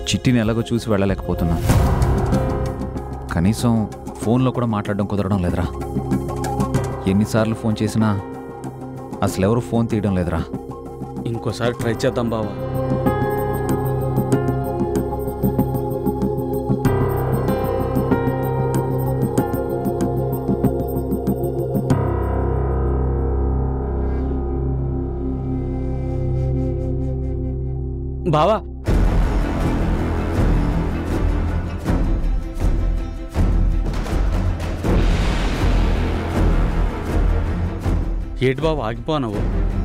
చిట్టిని ఎలాగో చూసి వెళ్ళలేకపోతున్నా కనీసం ఫోన్లో కూడా మాట్లాడడం కుదరడం లేదురా ఎన్నిసార్లు ఫోన్ చేసినా అసలు ఎవరు ఫోన్ తీయడం లేదురా ఇంకోసారి ట్రై చేద్దాం బావా బావా ఏటి బావ ఆగిపోనావు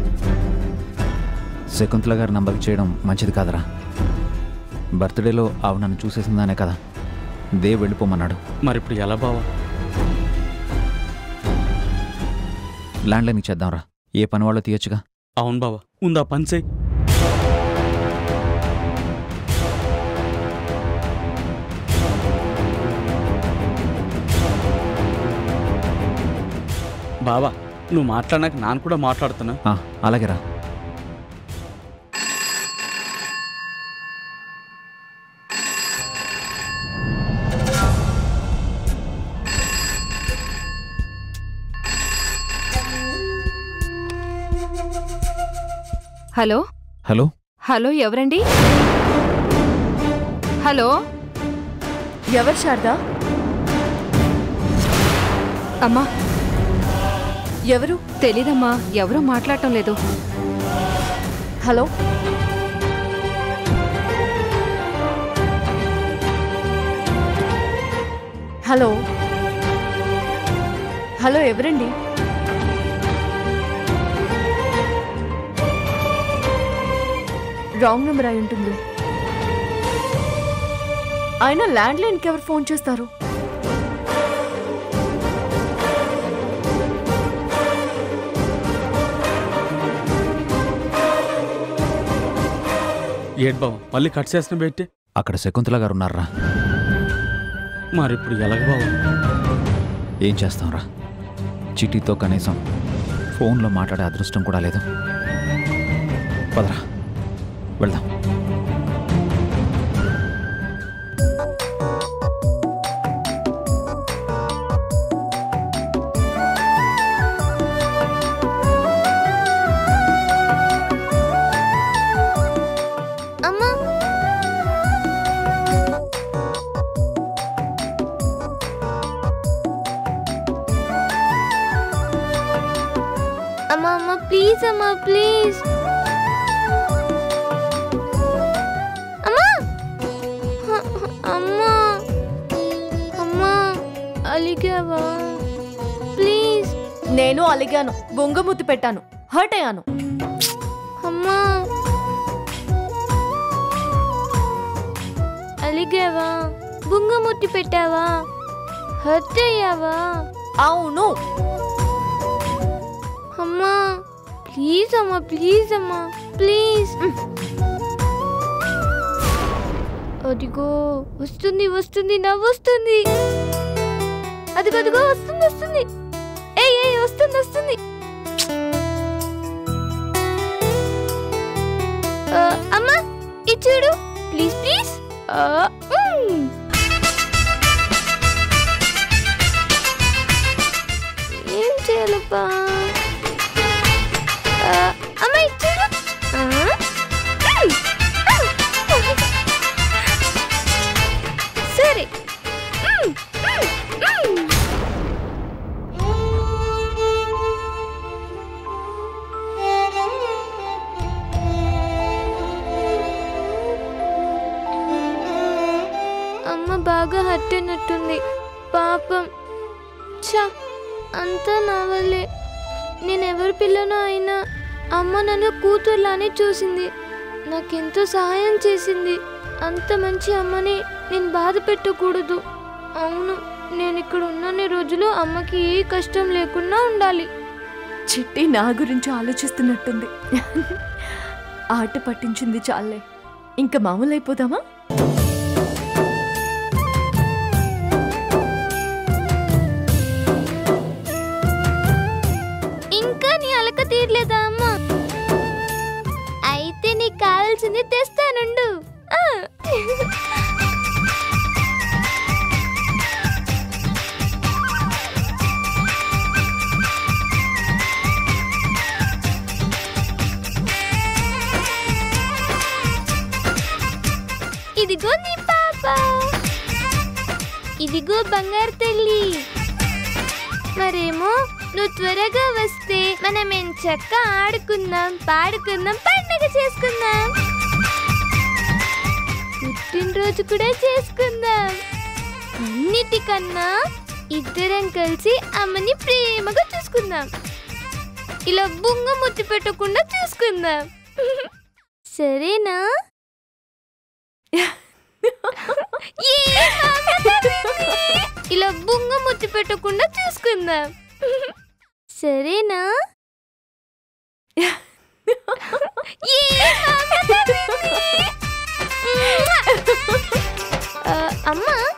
శకుంతల గారి నంబర్కి చేయడం మంచిది కాదురా బర్త్డేలో ఆవిడ నన్ను చూసేసిందానే కదా దేవ్ వెళ్ళిపోమన్నాడు మరి ఇప్పుడు ఎలా బావా ల్యాండ్లైన్ ఇచ్చేద్దాంరా ఏ పని వాళ్ళు తీయొచ్చుగా అవును బావా ఉందా పని చేయి బావా నువ్వు మాట్లాడినాక నాన్న కూడా మాట్లాడుతున్నా ఆ, అలాగేరా హలో హలో హలో ఎవరండి హలో ఎవరు శారదా అమ్మా ఎవరు తెలీదమ్మా ఎవరూ మాట్లాడటం లేదు హలో హలో హలో ఎవరండి రాంగ్ నెంబర్ అయి ఉంటుంది ఆయన ల్యాండ్ లైన్కి ఎవరు ఫోన్ చేస్తారు ఏటి బావా మళ్ళీ కట్ చేసిన పెట్టి అక్కడ శకుంతల గారు ఉన్నారా మరి ఇప్పుడు ఎలాగ బావా ఏం చేస్తాంరా చిట్టితో కనీసం ఫోన్లో మాట్లాడే అదృష్టం కూడా లేదు పదరా వెళ్దాం అమ్మా అమ్మా అమ్మా ప్లీజ్ అమ్మా ప్లీజ్ అమ్మా హ- హ- అమ్మా అమ్మా అలిగావా ప్లీజ్ నేను అలిగాను బొంగమూతి పెట్టాను హర్ట్ అయ్యాను అమ్మా అలిగావా బుంగముట్టి పెట్టావా హర్ట్ అయ్యావా అవును అమ్మా ప్లీజ్ అమ్మా ప్లీజ్ అమ్మా ప్లీజ్ అదిగో వస్తుంది వస్తుంది నవ్వు వస్తుంది అదిగో అదిగో వస్తుంది వస్తుంది ఏయ్ ఏయ్ వస్తుంది వస్తుంది ఆ, అమ్మా ఇది చూడు ప్లీజ్ ప్లీజ్ ఆ, మ్. ఏం చేయాలబ్బా ఆ, అమ్మా ఇది చూడు ఆ, మ్. సరే మ్, మ్, మ్. అమ్మ బాగా హర్ట్ అయినట్టుంది పాపం ఛా అంతా నా వల్లే నేనెవరి పిల్లనో అయినా అమ్మ నన్ను కూతుర్లానే చూసింది నాకెంతో సహాయం చేసింది అంత మంచి అమ్మని నేను బాధ పెట్టకూడదు అవును నేను ఇక్కడ ఉన్నన్ని రోజులు అమ్మకి ఏ కష్టం లేకుండా ఉండాలి చిట్టి నా గురించి ఆలోచిస్తున్నట్టుంది ఆట పట్టించింది చాలే ఇంకా మామూలు అయిపోదామా ఇంకా నీ అలక తీరలేదా అమ్మ అయితే నీకు కావాల్సింది తెస్తానుండు ఆ. ఇదిగో బంగారు తల్లి మరేమో నువ్వు త్వరగా వస్తే మనం ఎంచక్క ఆడుకుందాం పాడుకుందాం పండగ చేసుకుందాం పుట్టినరోజు కూడా చేసుకుందాం అన్నిటికన్నా ఇద్దరం కలిసి అమ్మని ప్రేమగా చూసుకుందాం ఇలా బుంగ ముద్దు పెట్టకుండా చూసుకుందాం సరేనా ఏ మామ నవ్వింది? ఇలా బుంగ ముద్దు పెట్టకుండా చూసుకుందాం సరేనా ఏ మామ నవ్వింది? ఆ, అమ్మా